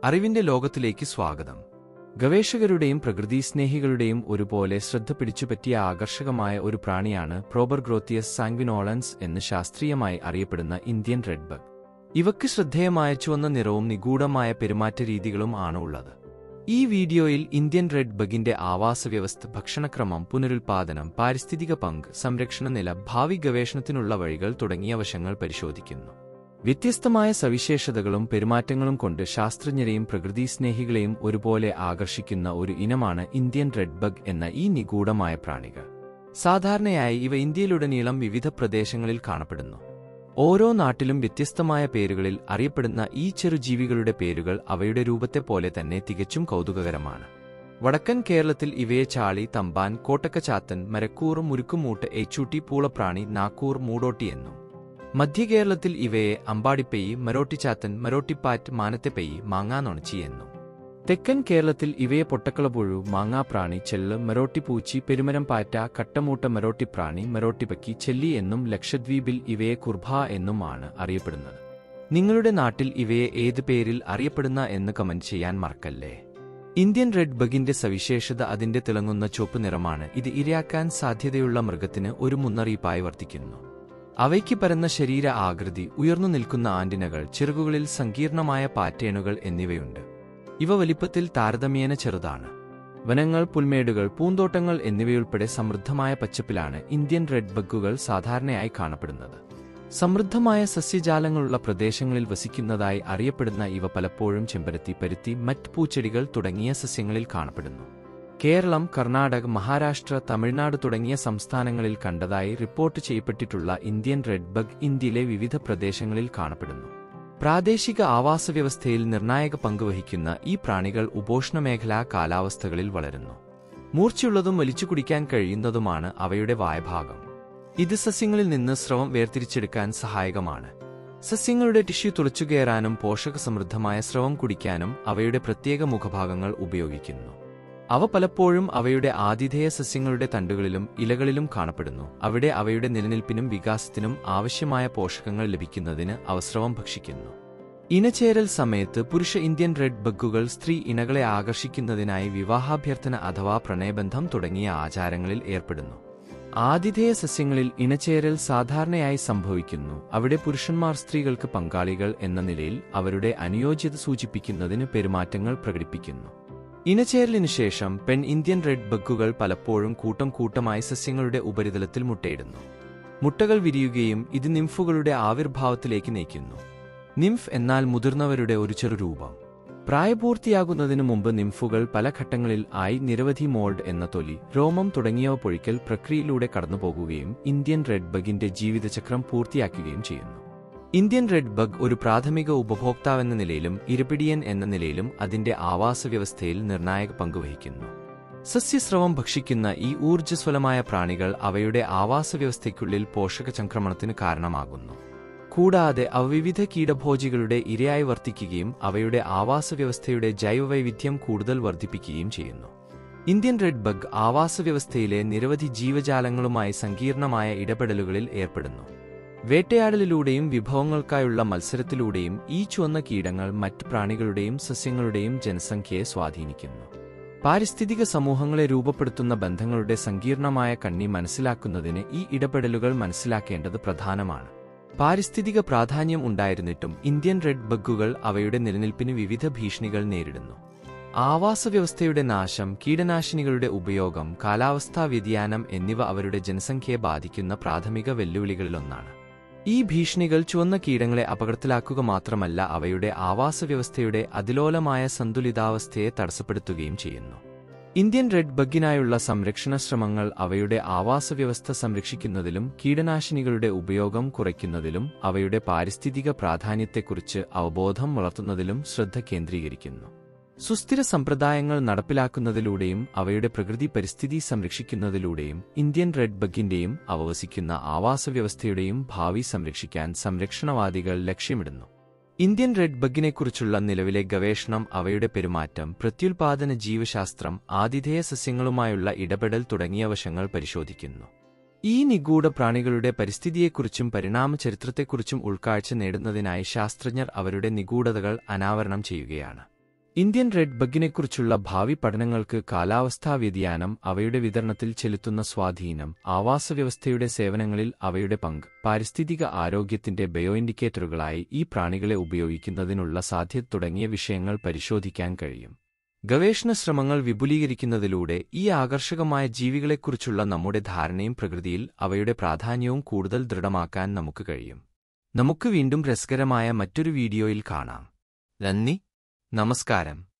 അറിവിന്റെ ലോകത്തിലേക്ക് സ്വാഗതം ഗവേഷകരുടെയും പ്രകൃതിസ്നേഹികളുടെയും ഒരുപോലെ ശ്രദ്ധ പിടിച്ചുപറ്റിയ ആകർഷകമായ ഒരു പ്രാണിയാണ് പ്രോബർഗ്രോത്തിയസ് സാങ്വിനോളൻസ് എന്ന് ശാസ്ത്രീയമായി അറിയപ്പെടുന്ന ഇന്ത്യൻ റെഡ് ബഗ് ഇവയ്ക്ക് ശ്രദ്ധേയമായ ചുവന്ന നിറവും നിഗൂഢമായ പെരുമാറ്റ രീതികളും ആണ് ഉള്ളത് ഈ വീഡിയോയിൽ ഇന്ത്യൻ റെഡ് ബഗിന്റെ ആവാസവ്യവസ്ഥ ഭക്ഷണക്രമം പുനരുൽപാദനം പാരിസ്ഥിതിക പങ്ക് സംരക്ഷണ നില ഭാവി ഗവേഷണത്തിനുള്ള വഴികൾ തുടങ്ങിയ വശങ്ങൾ പരിശോധിക്കുന്നു വ്യത്യസ്തമായ സവിശേഷതകളും പെരുമാറ്റങ്ങളും കൊണ്ട് ശാസ്ത്രജ്ഞരെയും പ്രകൃതിസ്നേഹികളെയും ഒരുപോലെ ആകർഷിക്കുന്ന ഒരു ഇനമാണ് ഇന്ത്യൻ റെഡ് ബഗ് എന്ന ഈ നിഗൂഢമായ പ്രാണികൾ സാധാരണയായി ഇവ ഇന്ത്യയിലുടനീളം വിവിധ പ്രദേശങ്ങളിൽ കാണപ്പെടുന്നു ഓരോ നാട്ടിലും വ്യത്യസ്തമായ പേരുകളിൽ അറിയപ്പെടുന്ന ഈ ചെറുജീവികളുടെ പേരുകൾ അവയുടെ രൂപത്തെ പോലെ തന്നെ തികച്ചും കൗതുകകരമാണ് വടക്കൻ കേരളത്തിൽ ഇവയെ ചാളി തമ്പാൻ കോട്ടക്കച്ചാത്തൻ മരക്കൂർ മുരുക്കുമൂട്ട് ഏച്ചൂട്ടി പൂളപ്രാണി നാക്കൂർ മൂടോട്ടി എന്നും മധ്യകേരളത്തിൽ ഇവയെ അമ്പാടിപ്പെയ്യ് മരോട്ടിച്ചാത്തൻ മരോട്ടിപ്പാറ്റ് മാനത്തെപ്പെയ്യ് മാങ്ങാനൊണച്ചി എന്നും തെക്കൻ കേരളത്തിൽ ഇവയെ പൊട്ടക്കളപുഴു മാങ്ങാപ്രാണി ചെല്ല് മരോട്ടിപ്പൂച്ചി പെരുമരം പാറ്റ കട്ടമൂട്ട മരോട്ടിപ്രാണി മരോട്ടിപ്പക്കി ചെല്ലി എന്നും ലക്ഷദ്വീപിൽ ഇവയെ കുർഭ എന്നുമാണ് അറിയപ്പെടുന്നത് നിങ്ങളുടെ നാട്ടിൽ ഇവയെ ഏത് പേരിൽ അറിയപ്പെടുന്ന എന്ന് കമന്റ് ചെയ്യാൻ മറക്കല്ലേ ഇന്ത്യൻ റെഡ് ബഗിന്റെ സവിശേഷത അതിന്റെ തിളങ്ങുന്ന ചുവപ്പ് നിറമാണ് ഇത് ഇരയാക്കാൻ സാധ്യതയുള്ള മൃഗത്തിന് ഒരു മുന്നറിയിപ്പായി വർത്തിക്കുന്നു അവയ്ക്ക് പരന്ന ശരീര ആകൃതി ഉയർന്നു നിൽക്കുന്ന ആന്റിനകൾ ചിറകുകളിൽ സങ്കീർണമായ പാറ്റേണുകൾ എന്നിവയുണ്ട് ഇവ വലിപ്പത്തിൽ താരതമ്യേന ചെറുതാണ് വനങ്ങൾ പുൽമേടുകൾ പൂന്തോട്ടങ്ങൾ എന്നിവയുൾപ്പെടെ സമൃദ്ധമായ പച്ചപ്പിലാണ് ഇന്ത്യൻ റെഡ് ബഗ്ഗുകൾ സാധാരണയായി കാണപ്പെടുന്നത് സമൃദ്ധമായ സസ്യജാലങ്ങളുള്ള പ്രദേശങ്ങളിൽ വസിക്കുന്നതായി അറിയപ്പെടുന്ന ഇവ പലപ്പോഴും ചെമ്പരത്തി പരുത്തി മറ്റ് പൂച്ചെടികൾ തുടങ്ങിയ സസ്യങ്ങളിൽ കാണപ്പെടുന്നു കേരളം കർണാടക മഹാരാഷ്ട്ര തമിഴ്നാട് തുടങ്ങിയ സംസ്ഥാനങ്ങളിൽ കണ്ടതായി റിപ്പോർട്ട് ചെയ്യപ്പെട്ടിട്ടുള്ള ഇന്ത്യൻ റെഡ് ബഗ് ഇന്ത്യയിലെ വിവിധ പ്രദേശങ്ങളിൽ കാണപ്പെടുന്നു പ്രാദേശിക ആവാസവ്യവസ്ഥയിൽ നിർണായക പങ്കുവഹിക്കുന്ന ഈ പ്രാണികൾ ഉപോഷ്ണമേഖലാ കാലാവസ്ഥകളിൽ വളരുന്നു മൂർച്ചയുള്ളതും വലിച്ചു കുടിക്കാൻ കഴിയുന്നതുമാണ് അവയുടെ വായഭാഗം ഇത് സസ്യങ്ങളിൽ നിന്ന് സ്രവം വേർതിരിച്ചെടുക്കാൻ സഹായകമാണ് സസ്യങ്ങളുടെ ടിഷ്യൂ തുളച്ചുകയറാനും പോഷകസമൃദ്ധമായ സ്രവം കുടിക്കാനും അവയുടെ പ്രത്യേക മുഖഭാഗങ്ങൾ ഉപയോഗിക്കുന്നു അവ പലപ്പോഴും അവയുടെ ആതിഥേയ സസ്യങ്ങളുടെ തണ്ടുകളിലും ഇലകളിലും കാണപ്പെടുന്നു അവിടെ അവയുടെ നിലനിൽപ്പിനും വികാസത്തിനും ആവശ്യമായ പോഷകങ്ങൾ ലഭിക്കുന്നതിന് അവസ്രവം ഭക്ഷിക്കുന്നു ഇനചേരൽ സമയത്ത് പുരുഷ ഇന്ത്യൻ റെഡ് ബഗ്ഗുകൾ സ്ത്രീ ഇണകളെ ആകർഷിക്കുന്നതിനായി വിവാഹാഭ്യർത്ഥന അഥവാ പ്രണയബന്ധം തുടങ്ങിയ ആചാരങ്ങളിൽ ഏർപ്പെടുന്നു ആതിഥേയ സസ്യങ്ങളിൽ ഇണചേരൽ സാധാരണയായി സംഭവിക്കുന്നു അവിടെ പുരുഷന്മാർ സ്ത്രീകൾക്ക് പങ്കാളികൾ എന്ന നിലയിൽ അവരുടെ അനുയോജ്യത സൂചിപ്പിക്കുന്നതിന് പെരുമാറ്റങ്ങൾ പ്രകടിപ്പിക്കുന്നു ഇനചേരലിനു ശേഷം പെൺ ഇന്ത്യൻ റെഡ് ബഗ്ഗുകൾ പലപ്പോഴും കൂട്ടം കൂട്ടമായി സസ്യങ്ങളുടെ ഉപരിതലത്തിൽ മുട്ടയിടുന്നു മുട്ടകൾ വിരിയുകയും ഇത് നിംഫുകളുടെ ആവിർഭാവത്തിലേക്ക് നയിക്കുന്നു നിംഫ് എന്നാൽ മുതിർന്നവരുടെ ഒരു ചെറു രൂപം പ്രായപൂർത്തിയാകുന്നതിനു മുമ്പ് നിംഫുകൾ പല ഘട്ടങ്ങളിൽ ആയി നിരവധി മോൾഡ് എന്ന തൊലി രോമം തുടങ്ങിയവ പൊഴിക്കൽ പ്രക്രിയയിലൂടെ കടന്നുപോകുകയും ഇന്ത്യൻ റെഡ് ബഗിന്റെ ജീവിതചക്രം പൂർത്തിയാക്കുകയും ചെയ്യുന്നു ഇന്ത്യൻ റെഡ് ബഗ് ഒരു പ്രാഥമിക ഉപഭോക്താവെന്ന നിലയിലും ഇരപിടിയൻ എന്ന നിലയിലും അതിന്റെ ആവാസവ്യവസ്ഥയിൽ നിർണായക പങ്കുവഹിക്കുന്നു സസ്യസ്രവം ഭക്ഷിക്കുന്ന ഈ ഊർജ്ജസ്വലമായ പ്രാണികൾ അവയുടെ ആവാസവ്യവസ്ഥയ്ക്കുള്ളിൽ പോഷകചംക്രമണത്തിന് കാരണമാകുന്നു കൂടാതെ അവ വിവിധ കീടഭോജികളുടെ ഇരയായി വർത്തിക്കുകയും അവയുടെ ആവാസവ്യവസ്ഥയുടെ ജൈവവൈവിധ്യം കൂടുതൽ വർദ്ധിപ്പിക്കുകയും ചെയ്യുന്നു ഇന്ത്യൻ റെഡ് ബഗ് ആവാസവ്യവസ്ഥയിലെ നിരവധി ജീവജാലങ്ങളുമായി സങ്കീർണമായ ഇടപെടലുകളിൽ ഏർപ്പെടുന്നു വേട്ടയാടലിലൂടെയും വിഭവങ്ങൾക്കായുള്ള മത്സരത്തിലൂടെയും ഈ ചുവന്ന കീടങ്ങൾ മറ്റ് പ്രാണികളുടെയും സസ്യങ്ങളുടെയും ജനസംഖ്യയെ സ്വാധീനിക്കുന്നു പാരിസ്ഥിതിക സമൂഹങ്ങളെ രൂപപ്പെടുത്തുന്ന ബന്ധങ്ങളുടെ സങ്കീർണമായ കണ്ണി മനസ്സിലാക്കുന്നതിന് ഈ ഇടപെടലുകൾ മനസ്സിലാക്കേണ്ടത് പ്രധാനമാണ് പാരിസ്ഥിതിക പ്രാധാന്യം ഉണ്ടായിരുന്നിട്ടും ഇന്ത്യൻ റെഡ് ബഗ്ഗുകൾ അവയുടെ നിലനിൽപ്പിന് വിവിധ ഭീഷണികൾ നേരിടുന്നു ആവാസവ്യവസ്ഥയുടെ നാശം കീടനാശിനികളുടെ ഉപയോഗം കാലാവസ്ഥാ വ്യതിയാനം എന്നിവ അവരുടെ ജനസംഖ്യയെ ബാധിക്കുന്ന പ്രാഥമിക വെല്ലുവിളികളിലൊന്നാണ് ഈ ഭീഷണികൾ ചുവന്ന കീടങ്ങളെ അപകടത്തിലാക്കുക മാത്രമല്ല അവയുടെ ആവാസവ്യവസ്ഥയുടെ അതിലോലമായ സന്തുലിതാവസ്ഥയെ തടസ്സപ്പെടുത്തുകയും ചെയ്യുന്നു ഇന്ത്യൻ റെഡ് ബഗ്ഗിനായുള്ള സംരക്ഷണ ശ്രമങ്ങൾ അവയുടെ ആവാസവ്യവസ്ഥ സംരക്ഷിക്കുന്നതിലും കീടനാശിനികളുടെ ഉപയോഗം കുറയ്ക്കുന്നതിലും അവയുടെ പാരിസ്ഥിതിക പ്രാധാന്യത്തെക്കുറിച്ച് അവബോധം വളർത്തുന്നതിലും ശ്രദ്ധ കേന്ദ്രീകരിക്കുന്നു സുസ്ഥിര സമ്പ്രദായങ്ങൾ നടപ്പിലാക്കുന്നതിലൂടെയും അവയുടെ പ്രകൃതി പരിസ്ഥിതി സംരക്ഷിക്കുന്നതിലൂടെയും ഇന്ത്യൻ റെഡ് ബഗ്ഗിന്റെയും അവവസിക്കുന്ന ആവാസവ്യവസ്ഥയുടെയും ഭാവി സംരക്ഷിക്കാൻ സംരക്ഷണവാദികൾ ലക്ഷ്യമിടുന്നു ഇന്ത്യൻ റെഡ് ബഗ്ഗിനെക്കുറിച്ചുള്ള നിലവിലെ ഗവേഷണം അവയുടെ പെരുമാറ്റം പ്രത്യുൽപാദന ജീവശാസ്ത്രം ആതിഥേയ സസ്യങ്ങളുമായുള്ള ഇടപെടൽ തുടങ്ങിയ വശങ്ങൾ പരിശോധിക്കുന്നു ഈ നിഗൂഢ പ്രാണികളുടെ പരിസ്ഥിതിയെക്കുറിച്ചും പരിണാമ ചരിത്രത്തെക്കുറിച്ചും ഉൾക്കാഴ്ച നേടുന്നതിനായി ശാസ്ത്രജ്ഞർ അവരുടെ നിഗൂഢതകൾ അനാവരണം ചെയ്യുകയാണ് ഇന്ത്യൻ റെഡ് ബഗിനെക്കുറിച്ചുള്ള ഭാവി പഠനങ്ങൾക്ക് കാലാവസ്ഥാ വ്യതിയാനം അവയുടെ വിതരണത്തിൽ ചെലുത്തുന്ന സ്വാധീനം ആവാസവ്യവസ്ഥയുടെ സേവനങ്ങളിൽ അവയുടെ പങ്ക് പാരിസ്ഥിതിക ആരോഗ്യത്തിന്റെ ബയോഇൻഡിക്കേറ്ററുകളായി ഈ പ്രാണികളെ ഉപയോഗിക്കുന്നതിനുള്ള സാധ്യത തുടങ്ങിയ വിഷയങ്ങൾ പരിശോധിക്കാൻ കഴിയും ഗവേഷണ ശ്രമങ്ങൾ വിപുലീകരിക്കുന്നതിലൂടെ ഈ ആകർഷകമായ ജീവികളെക്കുറിച്ചുള്ള നമ്മുടെ ധാരണയും പ്രകൃതിയിൽ അവയുടെ പ്രാധാന്യവും കൂടുതൽ ദൃഢമാക്കാൻ നമുക്ക് കഴിയും നമുക്ക് വീണ്ടും രസകരമായ മറ്റൊരു വീഡിയോയിൽ കാണാം നന്ദി നമസ്കാരം